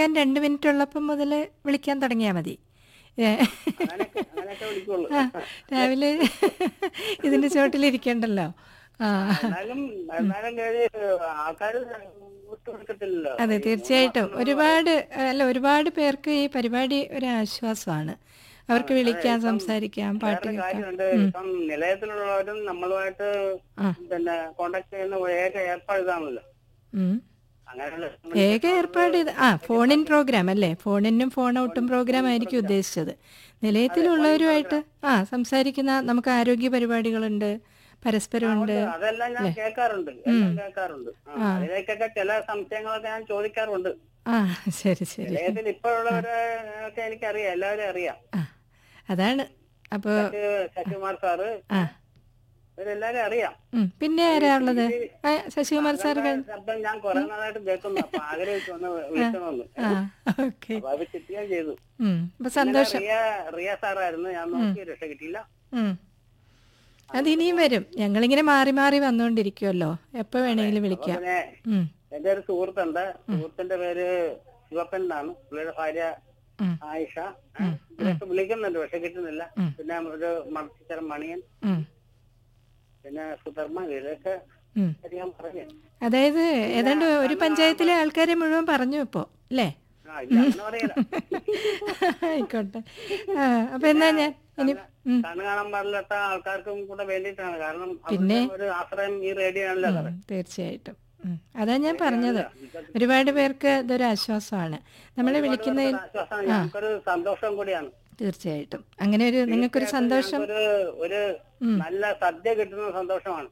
കേൾക്കാൻ രണ്ട് മിനിറ്റ് ഉള്ളപ്പം മുതൽ വിളിക്കാൻ തുടങ്ങിയാൽ മതി ഏ, അങ്ങനെയൊക്കെ അങ്ങനെയൊക്കെ വിളിക്കുള്ളൂ ആ, രാവിലെ ഇതിന്റെ ചോട്ടിലിരിക്കണ്ടല്ലോ ആ എന്നാലും എന്നാലും ആൾക്കാർ വിട്ടുകൊടുക്കത്തില്ലല്ലോ അതെ തീർച്ചയായിട്ടും ഒരുപാട് അല്ല ഒരുപാട് പേർക്ക് ഈ പരിപാടി ഒരു ആശ്വാസമാണ് അവർക്ക് വിളിക്കാം സംസാരിക്കാം പാട്ട് വേറെ കേൾക്കാം കാര്യമുണ്ട് ഇപ്പം നിലയത്തിലുള്ളവരും നമ്മളുമായിട്ട് ആ. പിന്നെ കോണ്ടാക്ട് ചെയ്യുന്ന ഏക ഏർപ്പാട് ഇതാണല്ലോ ഉം. അങ്ങനെയുള്ള ഏക ഏർപ്പാട് ഇത് ആ ഫോണിൻ പ്രോഗ്രാം അല്ലേ ഫോണിനും ഫോൺ ഔട്ടും പ്രോഗ്രാം ആയിരിക്കും ഉദ്ദേശിച്ചത് നിലയത്തിലുള്ളവരുമായിട്ട് ആ സംസാരിക്കുന്ന നമുക്ക് ആരോഗ്യ പരിപാടികളുണ്ട് പരസ്പരമുണ്ട് അതെല്ലാം ഞാൻ കേൾക്കാറുണ്ട് എല്ലാം കേൾക്കാറുണ്ട് ആ, അതിലേക്കൊക്കെ ചില സംശയങ്ങളൊക്കെ ഞാൻ ചോദിക്കാറുണ്ട് ആ ശരി ശരി നിലയത്തിൽ ഇപ്പോഴുള്ളവരെ ഒക്കെ എനിക്കറിയാം എല്ലാവരും അറിയാം ആ അതാണ് അപ്പോൾ ശശി ശശികുമാർ സാറ് ആ ഇവരെല്ലാരും അറിയാം ഉം. പിന്നെ ആരാ ഉള്ളത് ആ, ശശികുമാർ സാർ കഴിഞ്ഞ ശബ്ദം ഞാൻ കുറെ നാളായിട്ട് കേൾക്കുന്നു അപ്പൊ ആഗ്രഹിച്ചു വന്ന് വിളിക്കണമെന്ന് ആ ഓക്കെ അപ്പൊ അത് കിട്ടുകയും ചെയ്തു അപ്പൊ സന്തോഷം റിയ റിയ സാറായിരുന്നു ഞാൻ നോക്കി രക്ഷ കിട്ടിയില്ല ഉം. അതിനിയും വരും ഞങ്ങളിങ്ങനെ മാറി മാറി വന്നുകൊണ്ടിരിക്കുമല്ലോ എപ്പോ വേണമെങ്കിലും വിളിക്കാം പിന്നെ ഉം. എന്റെ ഒരു സുഹൃത്തുണ്ട് സുഹൃത്തിന്റെ പേര് ശിവപ്പൻ എന്നാണ് പുള്ളിയുടെ ഭാര്യ ഉം. ആയിഷ ഏ, ഇവരൊക്കെ വിളിക്കുന്നുണ്ട് പക്ഷെ കിട്ടുന്നില്ല ഉം. പിന്നെ ഒരു മണത്തിച്ചരം മണിയൻ ഉം. പിന്നെ സുധർമ്മ ഇവരൊക്കെ ഉം. ഞാൻ പറഞ്ഞു അതായത് ഏതാണ്ട് ഒരു പഞ്ചായത്തിലെ ആൾക്കാരെ മുഴുവൻ പറഞ്ഞു ഇപ്പോ അല്ലേ ആ ഇല്ല അങ്ങനെ പറയല ആയിക്കോട്ടെ ആ അപ്പൊ എന്നാ ഞാൻ ഇനി ഉം. കണ്ണ് കാണാൻ പാടില്ലാത്ത ആൾക്കാർക്കും കൂടെ വേണ്ടിയിട്ടാണ് കാരണം പിന്നെ? അവരുടെ ഒരു ആശ്രയം ഈ റേഡിയോ ആണല്ലോ സാറേ തീർച്ചയായിട്ടും ഉം. അതാ ഞാൻ പറഞ്ഞത് ഒരുപാട് പേർക്ക് ഇതൊരു ആശ്വാസമാണ് നമ്മളെ വിളിക്കുന്നതിൽ ആശ്വാസമാണ് ഞങ്ങൾക്കൊരു സന്തോഷം കൂടിയാണ് തീർച്ചയായിട്ടും അങ്ങനെ ഒരു നിങ്ങൾക്കൊരു സന്തോഷം ഒരു ഒരു നല്ല സദ്യ കിട്ടുന്ന സന്തോഷമാണ്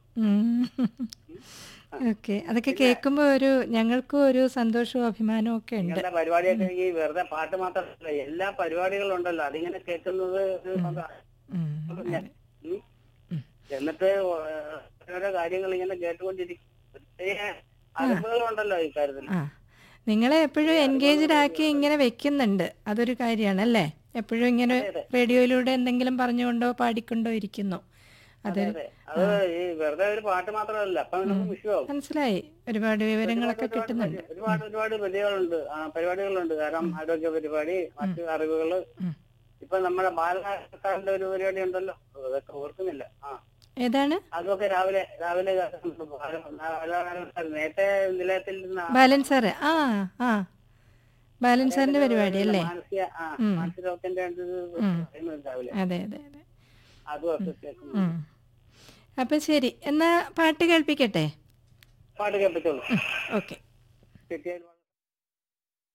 ഓക്കെ അതൊക്കെ കേൾക്കുമ്പോൾ ഒരു ഞങ്ങൾക്കും ഒരു സന്തോഷവും അഭിമാനവും ഒക്കെ ഉണ്ട് നിങ്ങളുടെ പരിപാടിയൊക്കെ ഈ വെറുതെ പാട്ട് മാത്രമല്ല എല്ലാ പരിപാടികളും ഉണ്ടല്ലോ അതിങ്ങനെ കേൾക്കുന്നത് ഒരു സന്തോഷം. ഉം. ഞാൻ- ഉം. എന്നിട്ട് ഓരോ കാര്യങ്ങൾ ഇങ്ങനെ കേട്ടുകൊണ്ടിരിക്കും പ്രത്യേക അനുഭവങ്ങളുണ്ടല്ലോ ഈ കാര്യത്തിൽ ആ നിങ്ങളെ എപ്പോഴും എൻഗേജ്ഡ് ആക്കി ഇങ്ങനെ വെക്കുന്നുണ്ട് അതൊരു കാര്യമാണ് അല്ലേ എപ്പോഴും ഇങ്ങനെ റേഡിയോയിലൂടെ എന്തെങ്കിലും പറഞ്ഞുകൊണ്ടോ പാടിക്കൊണ്ടോ ഇരിക്കുന്നു അത് അതെ അത് ഈ വെറുതെ ഒരു പാട്ട് മാത്രമല്ല അപ്പൊ നമുക്ക് വിഷയമാവും മനസ്സിലായി ഒരുപാട് വിവരങ്ങളൊക്കെ കിട്ടുന്നുണ്ട് ഒരുപാട് ഒരുപാട് പരിപാടികളുണ്ട് ആ പരിപാടികളുണ്ട് കാരണം ആരോഗ്യ പരിപാടി മറ്റു അറിവുകള് ഉം. ഇപ്പൊ നമ്മുടെ ബാലസാറിന്റെ ഒരു പരിപാടി ഉണ്ടല്ലോ അതൊക്കെ ഓർക്കുന്നില്ല ആ ഏതാണ് അതൊക്കെ രാവിലെ രാവിലെ കേൾക്കുന്നുണ്ട്. ബാല- ബാലസാർ നേരത്തെ നിലയത്തിൽ നിന്ന് ആ ബാലൻ സാറ് ആ ആ ബാലൻ സാറിന്റെ പരിപാടി അല്ലേ മാനസിക ആ മാനസിക രോഗത്തിന്റെ ഒരു ഇത് പറയുന്നുണ്ട് രാവിലെ അതെ അതെ അതെ അതും ഒക്കെ കേൾക്കുന്നു ഉം. അപ്പൊ ശരി എന്നാ പാട്ട് കേൾപ്പിക്കട്ടെ പാട്ട് കേൾപ്പിച്ചോളൂ ഓക്കെ കിട്ടിയാൽ